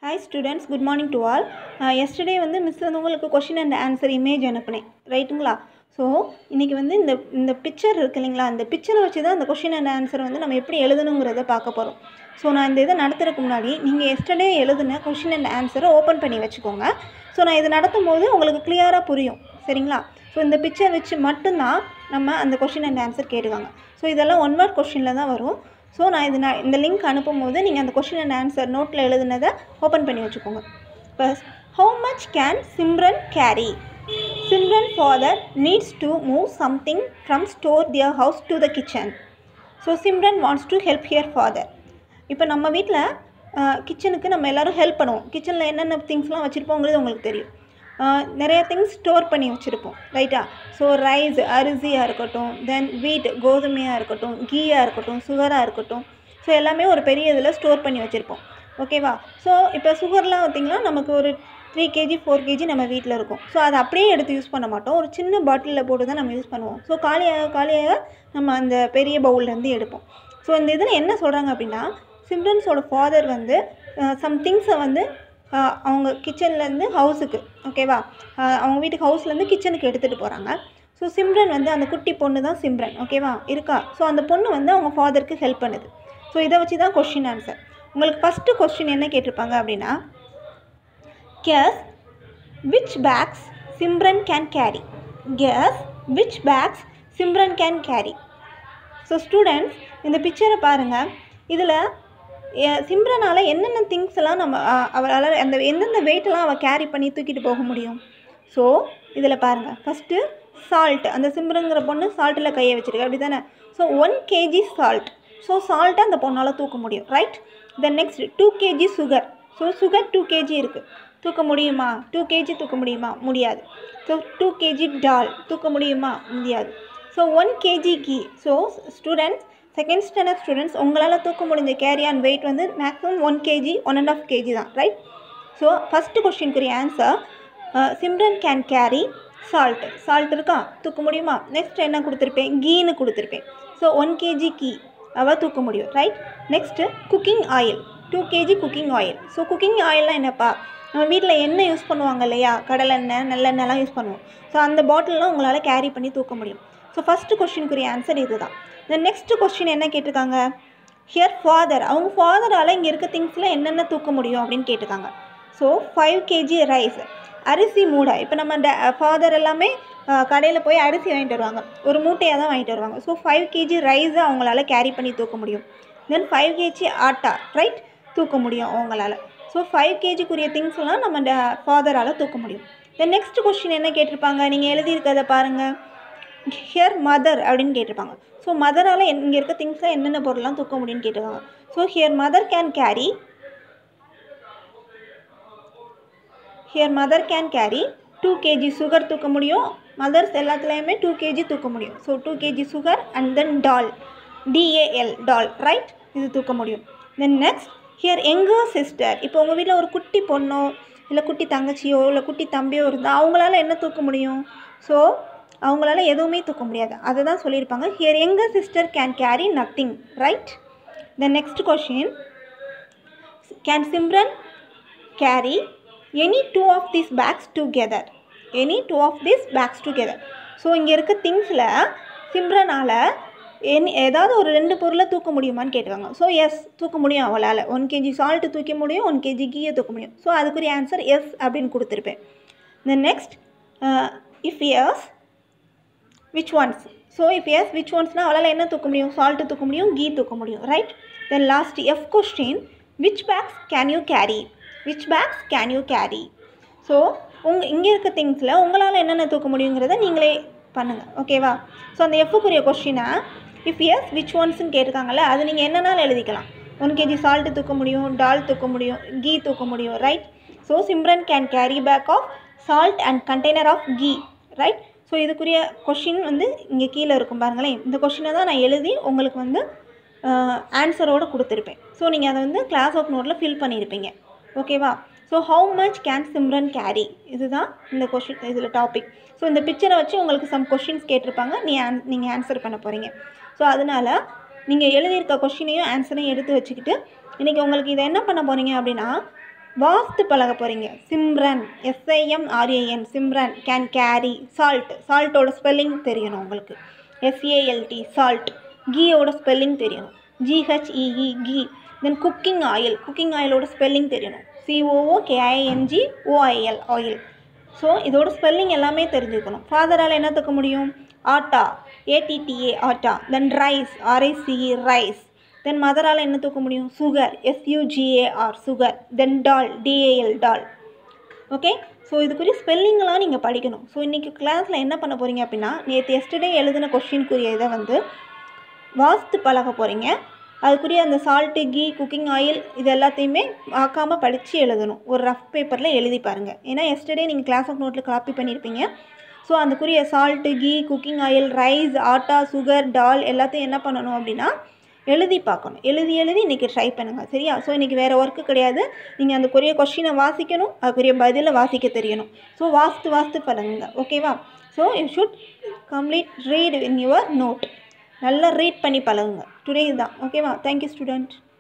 hi students good morning to all yesterday வந்து miss வந்து உங்களுக்கு கொஷின் அண்ட் ஆன்சர் இமேஜ் அனுப்புனேன் ரைட்டுங்களா ஸோ இன்றைக்கி வந்து இந்த இந்த பிக்சர் இருக்கு இல்லைங்களா இந்த பிக்சரை வச்சு தான் இந்த கொஷின் அண்ட் ஆன்சர் வந்து நம்ம எப்படி எழுதணுங்கிறத பார்க்க போகிறோம் ஸோ நான் இந்த இதை நடத்துறதுக்கு முன்னாடி நீங்கள் எஸ்டர்டே எழுதின கொஷின் அண்ட் ஆன்சரை ஓப்பன் பண்ணி வச்சுக்கோங்க ஸோ நான் இது நடத்தும் போது உங்களுக்கு கிளியராக புரியும் சரிங்களா ஸோ இந்த பிக்சர் வச்சு மட்டும்தான் நம்ம அந்த கொஷின் அண்ட் ஆன்சர் கேட்டுக்காங்க ஸோ இதெல்லாம் ஒன் வேர்ட் கொஷினில் தான் வரும் ஸோ நான் இது நான் இந்த லிங்க் அனுப்பும் போது நீங்கள் அந்த கொஷின் அண்ட் ஆன்சர் நோட்டில் எழுதுனதை ஓப்பன் பண்ணி வச்சுக்கோங்க first how much can Simran carry Simran father needs to move something from store their house to the kitchen so Simran wants to help her father இப்போ நம்ம வீட்டில் கிச்சனுக்கு நம்ம எல்லோரும் ஹெல்ப் பண்ணுவோம் கிச்சனில் என்னென்ன திங்ஸ்லாம் வச்சுருப்போங்கிறது உங்களுக்கு தெரியும் ஆஹ் நிறைய திங்ஸ் ஸ்டோர் பண்ணி வச்சுருப்போம் ரைட்டா ஸோ ரைஸ் அரிசியாக இருக்கட்டும் தென் வீட் கோதுமையாக இருக்கட்டும் கீயாக இருக்கட்டும் சுகராக இருக்கட்டும் ஸோ எல்லாமே ஒரு பெரிய இதில் ஸ்டோர் பண்ணி வச்சுருப்போம் ஓகேவா ஸோ இப்போ சுகர்லாம் பார்த்திங்கன்னா நமக்கு ஒரு த்ரீ கேஜி ஃபோர் கேஜி நம்ம வீட்டில் இருக்கும் ஸோ அதை அப்படியே எடுத்து யூஸ் பண்ண மாட்டோம் ஒரு சின்ன பாட்டிலில் போட்டு தான் நம்ம யூஸ் பண்ணுவோம் ஸோ காலியாக காலியாக நம்ம அந்த பெரிய பவுல்லேருந்து எடுப்போம் ஸோ இந்த இதில் என்ன சொல்கிறாங்க அப்படின்னா சிம்ரன்ஸோட ஃபாதர் வந்து சம் திங்ஸை வந்து ஆஹ் அவங்க கிச்சன்லேருந்து ஹவுஸுக்கு ஓகேவா ஆஹ் அவங்க வீட்டுக்கு ஹவுஸ்லேருந்து கிச்சனுக்கு எடுத்துகிட்டு போகிறாங்க ஸோ சிம்ரன் வந்து அந்த குட்டி பொண்ணு தான் சிம்ரன் ஓகேவா இருக்கா ஸோ அந்த பொண்ணு வந்து அவங்க ஃபாதருக்கு ஹெல்ப் பண்ணுது ஸோ இதை வச்சு தான் கொஷின் ஆன்சர் உங்களுக்கு ஃபஸ்ட்டு கொஸ்டின் என்ன கேட்டிருப்பாங்க அப்படின்னா guess which bags Simran can carry guess which bags Simran can carry so students இந்த பிக்சரை பாருங்கள் இதில் சிம்ரனால் என்னென்ன திங்ஸ் எல்லாம் நம்ம அவளால் அந்த எந்தெந்த வெயிட்டெல்லாம் அவள் கேரி பண்ணி தூக்கிட்டு போக முடியும் ஸோ இதில் பாருங்கள் ஃபஸ்ட்டு சால்ட் அந்த சிம்ரங்கிற பொண்ணு சால்ட்டில் கையை வச்சுருக்கு அப்படி தானே so one KG salt so சால்ட்டை அந்த பொண்ணால் தூக்க முடியும் right then next two KG sugar so sugar two KG இருக்குது தூக்க முடியுமா டூ கேஜி தூக்க முடியுமா முடியாது ஸோ டூ கேஜி டால் தூக்க முடியுமா முடியாது so one KG ghee so students second standard students உங்களால் தூக்க முடிஞ்ச கேரி அண்ட் வெயிட் வந்து maximum one KG one and half KG தான் ரைட் ஸோ ஃபஸ்ட்டு கொஸ்டினுக்குரிய answer Simran can carry salt salt இருக்கா தூக்க முடியுமா நெக்ஸ்ட் என்ன கொடுத்துருப்பேன் கீன்னு கொடுத்துருப்பேன் ஸோ ஒன் கேஜி கீ அவள் தூக்க முடியும் right next cooking oil two KG cooking oil so cooking ஆயில்லாம் என்னப்பா நம்ம வீட்டில் எண்ணெய் யூஸ் பண்ணுவாங்க இல்லையா கடலெண்ணெய் நல்லெண்ணெய்லாம் யூஸ் பண்ணுவோம் ஸோ அந்த பாட்டில்லாம் உங்களால் கேரி பண்ணி தூக்க முடியும் ஸோ ஃபஸ்ட்டு கொஸ்டினுக்குரிய ஆன்சர் இது தான் தென் நெக்ஸ்ட் கொஸ்டின் என்ன கேட்டிருக்காங்க ஹியர் ஃபாதர் அவங்க ஃபாதரால் இங்கே இருக்க திங்ஸில் என்னென்ன தூக்க முடியும் அப்படின்னு கேட்டிருக்காங்க ஸோ ஃபைவ் கேஜி ரைஸ் அரிசி மூடை இப்போ நம்ம ட ஃபாதர் எல்லாமே கடையில் போய் அரிசி வாங்கிட்டு வருவாங்க ஒரு மூட்டையாக தான் வாங்கிட்டு வருவாங்க ஸோ ஃபைவ் கேஜி ரைஸை அவங்களால கேரி பண்ணி தூக்க முடியும் then five KG atta right தூக்க முடியும் அவங்களால ஸோ ஃபைவ் கேஜிக்குரிய திங்ஸ்லாம் நம்ம ட ஃபாதரால் தூக்க முடியும் தென் நெக்ஸ்ட் கொஸ்டின் என்ன கேட்டிருப்பாங்க நீங்கள் எழுதியிருக்கிறத பாருங்கள் ஹியர் மதர் அப்படின்னு கேட்டிருப்பாங்க ஸோ மதரால் இங்கே இருக்க திங்ஸில் என்னென்ன பொருள்லாம் தூக்க முடியும்னு கேட்டிருக்காங்க so here mother can carry here mother can carry two KG sugar தூக்க முடியும் மதர்ஸ் எல்லாத்துலேயுமே டூ கேஜி தூக்க முடியும் so two KG sugar and then dal D A L dal right இது தூக்க முடியும் then next here younger sister இப்போ உங்கள் வீட்டில் ஒரு குட்டி பொண்ணோ இல்லை குட்டி தங்கச்சியோ இல்லை குட்டி தம்பியோ இருந்தால் அவங்களால என்ன தூக்க முடியும் ஸோ அவங்களால எதுவுமே தூக்க முடியாது அதை தான் சொல்லியிருப்பாங்க here younger sister can carry nothing right the next question can Simran carry any two of these bags together any two of these bags together so இங்கே இருக்க திங்ஸில் சிம்ரனால் எனி ஏதாவது ஒரு ரெண்டு பொருளை தூக்க முடியுமான்னு கேட்டுருக்காங்க ஸோ எஸ் தூக்க முடியும் அவளால் ஒன் கேஜி சால்ட்டு தூக்க முடியும் ஒன் கேஜி கீயை தூக்க முடியும் ஸோ அதுக்குரிய ஆன்சர் எஸ் அப்படின்னு கொடுத்துருப்பேன் then next if yes which ones so if yes which ஒன்ஸ்னால் அவளால் என்ன தூக்க முடியும் சால்ட்டு தூக்க முடியும் கீ தூக்க முடியும் right then last F question which bags can you carry which bags can you carry so உங்கள் இங்கே இருக்க திங்ஸில் உங்களால் என்னென்ன தூக்க முடியுங்கிறத நீங்களே பண்ணுங்கள் ஓகேவா ஸோ அந்த எஃப்க்குரிய கொஸ்டினை இஃப் எஸ் விச் ஒன்ஸ்னு கேட்டிருக்காங்கல்ல அது நீங்கள் என்னென்னாலும் எழுதிக்கலாம் ஒன் கேஜி சால்ட்டு தூக்க முடியும் டால் தூக்க முடியும் கீ தூக்க முடியும் right so Simran can carry bag of salt and container of ghee right so இதுக்குரிய கொஷின் வந்து இங்கே கீழே இருக்கும் பாருங்களேன் இந்த கொஷினை தான் நான் எழுதி உங்களுக்கு வந்து ஆன்சரோடு கொடுத்துருப்பேன் ஸோ நீங்கள் அதை வந்து கிளாஸ் ஆஃப் நோட்டில் ஃபில் பண்ணியிருப்பீங்க ஓகேவா so how much can Simran carry இதுதான் இந்த கொஷின் இதில் டாபிக் ஸோ இந்த பிக்சரை வச்சு உங்களுக்கு சம் கொஷின்ஸ் கேட்டிருப்பாங்க நீ ஆன் நீங்கள் ஆன்சர் பண்ண போகிறீங்க ஸோ அதனால் நீங்கள் எழுதியிருக்க கொஷினையும் ஆன்சரையும் எடுத்து வச்சுக்கிட்டு இன்றைக்கி உங்களுக்கு இதை என்ன பண்ண போகிறீங்க அப்படின்னா வாஸ்து பழக போகிறீங்க Simran S I M R A N Simran can carry salt சால்ட்டோட ஸ்பெல்லிங் தெரியணும் உங்களுக்கு எஸ்ஏஎல்டி சால்ட் கீயோட ஸ்பெல்லிங் தெரியணும் G H E E ghee then cooking oil cooking ஆயிலோட ஸ்பெல்லிங் தெரியணும் C O O K I N G O I L oil so இதோட ஸ்பெல்லிங் எல்லாமே தெரிஞ்சுக்கணும் ஃபாதரால் என்ன தக்க முடியும் atta A T T A atta then rice R I C E rice then மதரால் என்ன தூக்க முடியும் sugar S U G A R sugar then dal D A L dal okay so இதுக்குரிய ஸ்பெல்லிங்லாம் நீங்கள் படிக்கணும் ஸோ இன்றைக்கி கிளாஸில் என்ன பண்ண போகிறீங்க அப்படின்னா நேற்று எஸ்டர்டே எழுதின கொஷினுக்குரிய இதை வந்து வாஸ்து பழக போகிறீங்க அதுக்குரிய அந்த சால்ட்டு கீ குக்கிங் ஆயில் இது எல்லாத்தையுமே பார்க்காம படித்து எழுதணும் ஒரு ரஃப் பேப்பரில் எழுதி பாருங்கள் ஏன்னா எஸ்டர்டே நீங்கள் கிளாஸ் ஆஃப் நோட்டில் காப்பி பண்ணியிருப்பீங்க ஸோ அதுக்குரிய salt ghee cooking oil rice atta sugar dal எல்லாத்தையும் என்ன பண்ணணும் அப்படின்னா எழுதி பார்க்கணும் எழுதி எழுதி இன்றைக்கி ட்ரை பண்ணுங்கள் சரியா ஸோ இன்றைக்கி வேறு ஒர்க்கு கிடையாது நீங்கள் அந்த குறிய கொஷினை வாசிக்கணும் அதுக்குரிய பதிலை வாசிக்க தெரியணும் ஸோ வாஸ்து வாஸ்து பண்ணுங்க ஓகேவா so you should complete read in your note நல்லா ரீட் பண்ணி பழகுங்க டுடே தான் ஓகேவா தேங்க்யூ ஸ்டூடெண்ட்